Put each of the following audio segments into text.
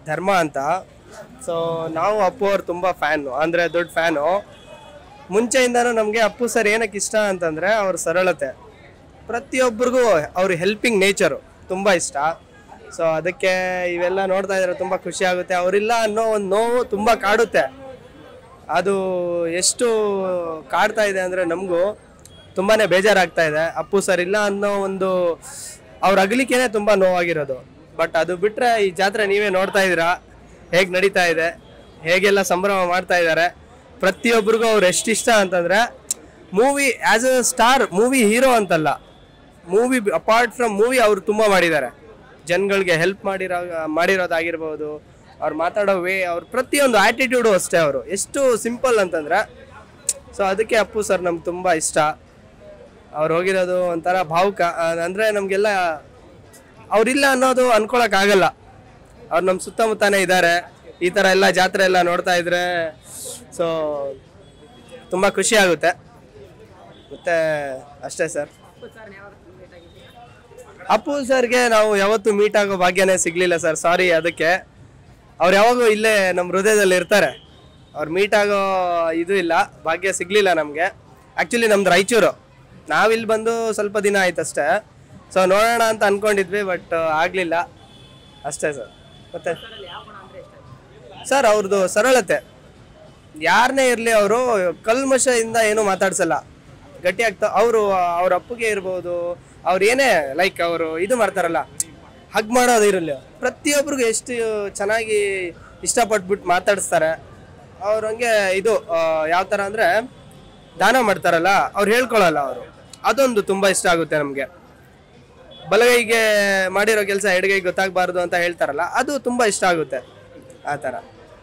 ಧರ್ಮ ಅಂತ ಸೊ ನಾವು ಅಪ್ಪು ಅವ್ರು ತುಂಬ ಫ್ಯಾನು ಅಂದರೆ ದೊಡ್ಡ ಫ್ಯಾನು ಮುಂಚೆಯಿಂದನೂ ನಮಗೆ ಅಪ್ಪು ಸರ್ ಏನಕ್ಕೆ ಇಷ್ಟ ಅಂತಂದರೆ ಅವ್ರ ಸರಳತೆ ಪ್ರತಿಯೊಬ್ಬರಿಗೂ ಅವ್ರ ಹೆಲ್ಪಿಂಗ್ ನೇಚರು ತುಂಬ ಇಷ್ಟ ಸೊ ಅದಕ್ಕೆ ಇವೆಲ್ಲ ನೋಡ್ತಾ ಇದ್ರೆ ತುಂಬ ಖುಷಿ ಆಗುತ್ತೆ ಅವರಿಲ್ಲ ಅನ್ನೋ ಒಂದು ನೋವು ತುಂಬ ಕಾಡುತ್ತೆ ಅದು ಎಷ್ಟು ಕಾಡ್ತಾ ಇದೆ ಅಂದರೆ ನಮಗೂ ತುಂಬಾ ಬೇಜಾರಾಗ್ತಾ ಇದೆ ಅಪ್ಪು ಸರ್ ಇಲ್ಲ ಅನ್ನೋ ಒಂದು ಅವ್ರ ಅಗಲಿಕೆನೇ ತುಂಬ ನೋವಾಗಿರೋದು ಬಟ್ ಅದು ಬಿಟ್ಟರೆ ಈ ಜಾತ್ರೆ ನೀವೇ ನೋಡ್ತಾ ಇದ್ದೀರಾ ಹೇಗೆ ನಡೀತಾ ಇದೆ ಹೇಗೆಲ್ಲ ಸಂಭ್ರಮ ಮಾಡ್ತಾ ಇದ್ದಾರೆ ಪ್ರತಿಯೊಬ್ಬರಿಗೂ ಅವ್ರು ಎಷ್ಟಿಷ್ಟ ಅಂತಂದರೆ movie as a star movie hero ಅಂತಲ್ಲ ಮೂವಿ ಅಪಾರ್ಟ್ ಫ್ರಮ್ ಮೂವಿ ಅವರು ತುಂಬ ಮಾಡಿದ್ದಾರೆ ಜನಗಳಿಗೆ ಹೆಲ್ಪ್ ಮಾಡಿರೋ ಮಾಡಿರೋದಾಗಿರ್ಬೋದು ಅವ್ರು ಮಾತಾಡೋ ವೇ ಅವ್ರ ಪ್ರತಿಯೊಂದು ಆ್ಯಟಿಟ್ಯೂಡು ಅಷ್ಟೇ ಅವರು ಎಷ್ಟು ಸಿಂಪಲ್ ಅಂತಂದ್ರೆ ಸೊ ಅದಕ್ಕೆ ಅಪ್ಪು ಸರ್ ನಮ್ಗೆ ತುಂಬ ಇಷ್ಟ ಅವ್ರು ಹೋಗಿರೋದು ಒಂಥರ ಭಾವುಕ ಆ, ಅಂದ್ರೆ ನಮಗೆಲ್ಲ ಅವ್ರಿಲ್ಲ ಅನ್ನೋದು ಅನ್ಕೊಳಕ್ಕಾಗಲ್ಲ ಅವ್ರು ನಮ್ಮ ಸುತ್ತಮುತ್ತನೇ ಇದ್ದಾರೆ ಈ ಥರ ಎಲ್ಲ ಜಾತ್ರೆ ಎಲ್ಲ ನೋಡ್ತಾ ಇದ್ರೆ ಸೊ ತುಂಬ ಖುಷಿ ಆಗುತ್ತೆ ಮತ್ತೆ ಅಷ್ಟೇ ಸರ್ ಅಪ್ಪು ಸರ್ಗೆ ನಾವು ಯಾವತ್ತೂ ಮೀಟ್ ಆಗೋ ಭಾಗ್ಯನೇ ಸಿಗ್ಲಿಲ್ಲ ಸರ್ ಸಾರಿ ಅದಕ್ಕೆ ಅವ್ರು ಯಾವಾಗೂ ಇಲ್ಲೇ ನಮ್ಮ ಹೃದಯದಲ್ಲಿ ಇರ್ತಾರೆ ಅವ್ರು ಮೀಟ್ ಆಗೋ ಇದು ಇಲ್ಲ ಭಾಗ್ಯ ಸಿಗ್ಲಿಲ್ಲ ನಮಗೆ ಆ್ಯಕ್ಚುಲಿ ನಮ್ದು ರಾಯಚೂರು ನಾವಿಲ್ಲಿ ಬಂದು ಸ್ವಲ್ಪ ದಿನ ಆಯ್ತಷ್ಟೇ ಸೊ ನೋಡೋಣ ಅಂತ ಅನ್ಕೊಂಡಿದ್ವಿ ಬಟ್ ಆಗಲಿಲ್ಲ ಅಷ್ಟೇ ಸರ್ ಮತ್ತೆ ಸರ್ ಅವ್ರದ್ದು ಸರಳತೆ ಯಾರನ್ನೇ ಇರಲಿ ಅವರು ಕಲ್ಮಶದಿಂದ ಏನು ಮಾತಾಡ್ಸಲ್ಲ ಗಟ್ಟಿ ಆಗ್ತಾ ಅವರು ಅವ್ರ ಅಪ್ಪಗೆ ಇರ್ಬೋದು ಅವ್ರು ಏನೇ ಲೈಕ್ ಅವರು ಇದು ಮಾಡ್ತಾರಲ್ಲ ಹಗ್ ಮಾಡೋದು ಇರಲಿ ಪ್ರತಿಯೊಬ್ಬರಿಗೂ ಎಷ್ಟು ಚೆನ್ನಾಗಿ ಇಷ್ಟಪಟ್ಬಿಟ್ಟು ಮಾತಾಡಿಸ್ತಾರೆ ಅವ್ರು ಹಂಗೆ ಇದು ಯಾವ ಥರ ಅಂದರೆ ದಾನ ಮಾಡ್ತಾರಲ್ಲ ಅವ್ರು ಹೇಳ್ಕೊಳ್ಳಲ್ಲ ಅವರು ಅದೊಂದು ತುಂಬ ಇಷ್ಟ ಆಗುತ್ತೆ ನಮಗೆ ಬಲಗೈಗೆ ಮಾಡಿರೋ ಕೆಲಸ ಎಡಗೈಗೆ ಗೊತ್ತಾಗಬಾರ್ದು ಅಂತ ಹೇಳ್ತಾರಲ್ಲ ಅದು ತುಂಬ ಇಷ್ಟ ಆಗುತ್ತೆ ಆ ಥರ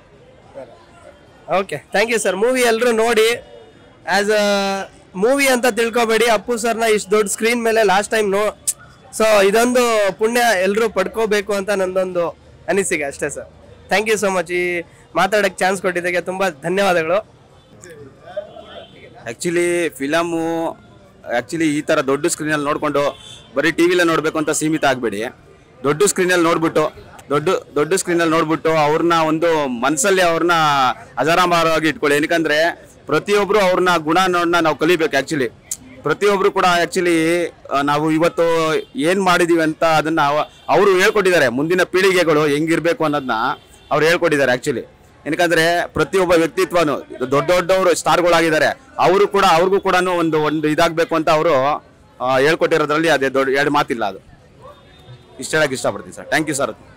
okay thank you sir movie ಎಲ್ಲರೂ ನೋಡಿ ಆ್ಯಸ್ ಅ ಮೂವಿ ಅಂತ ತಿಳ್ಕೊಬೇಡಿ ಅಪ್ಪು ಸರ್ನ ಇಷ್ಟು ದೊಡ್ಡ ಸ್ಕ್ರೀನ್ ಮೇಲೆ ಲಾಸ್ಟ್ ಟೈಮ್ ನೋ ಸೊ ಇದೊಂದು ಪುಣ್ಯ ಎಲ್ಲರೂ ಪಡ್ಕೋಬೇಕು ಅಂತ ನಂದೊಂದು ಅನಿಸಿಕೆ ಅಷ್ಟೇ sir thank you so much ಈ ಮಾತಾಡೋಕ್ಕೆ ಚಾನ್ಸ್ ಕೊಟ್ಟಿದ್ದಕ್ಕೆ ತುಂಬ ಧನ್ಯವಾದಗಳು ಆ್ಯಕ್ಚುಲಿ ಫಿಲಮು ಆ್ಯಕ್ಚುಲಿ ಈ ಥರ ದೊಡ್ಡ ಸ್ಕ್ರೀನಲ್ಲಿ ನೋಡಿಕೊಂಡು ಬರೀ ಟಿ ವಿಲೇ ನೋಡಬೇಕು ಅಂತ ಸೀಮಿತ ಆಗಬೇಡಿ ದೊಡ್ಡ ಸ್ಕ್ರೀನಲ್ಲಿ ನೋಡ್ಬಿಟ್ಟು ದೊಡ್ಡ ದೊಡ್ಡ ಸ್ಕ್ರೀನಲ್ಲಿ ನೋಡ್ಬಿಟ್ಟು ಅವ್ರನ್ನ ಒಂದು ಮನಸ್ಸಲ್ಲಿ ಅವ್ರನ್ನ ಅಜರಾಮಾರವಾಗಿ ಇಟ್ಕೊಳ್ಳಿ ಏನಕ್ಕಂದ್ರೆ ಪ್ರತಿಯೊಬ್ಬರು ಅವ್ರನ್ನ ಗುಣನ ನಾವು ಕಲಿಬೇಕು ಆ್ಯಕ್ಚುಲಿ ಪ್ರತಿಯೊಬ್ಬರು ಕೂಡ ಆ್ಯಕ್ಚುಲಿ ನಾವು ಇವತ್ತು ಏನು ಮಾಡಿದೀವಿ ಅಂತ ಅದನ್ನ ಅವರು ಹೇಳ್ಕೊಟ್ಟಿದ್ದಾರೆ ಮುಂದಿನ ಪೀಳಿಗೆಗಳು ಹೆಂಗಿರ್ಬೇಕು ಅನ್ನೋದನ್ನ ಅವ್ರು ಹೇಳ್ಕೊಟ್ಟಿದ್ದಾರೆ ಆ್ಯಕ್ಚುಲಿ ಏನಕ್ಕಂದ್ರೆ ಪ್ರತಿಯೊಬ್ಬ ವ್ಯಕ್ತಿತ್ವನು ದೊಡ್ಡ ದೊಡ್ಡವರು ಸ್ಟಾರ್ಗಳಾಗಿದ್ದಾರೆ ಅವರು ಕೂಡ ಅವ್ರಿಗೂ ಕೂಡ ಒಂದು ಒಂದು ಇದಾಗಬೇಕು ಅಂತ ಅವರು ಹೇಳ್ಕೊಟ್ಟಿರೋದ್ರಲ್ಲಿ ಅದೇ ದೊಡ್ಡ ಎರಡು ಮಾತಿಲ್ಲ ಅದು ಇಷ್ಟ ಹೇಳಕ್ಕೆ ಇಷ್ಟಪಡ್ತೀನಿ ಸರ್ ಥ್ಯಾಂಕ್ ಯು ಸರ್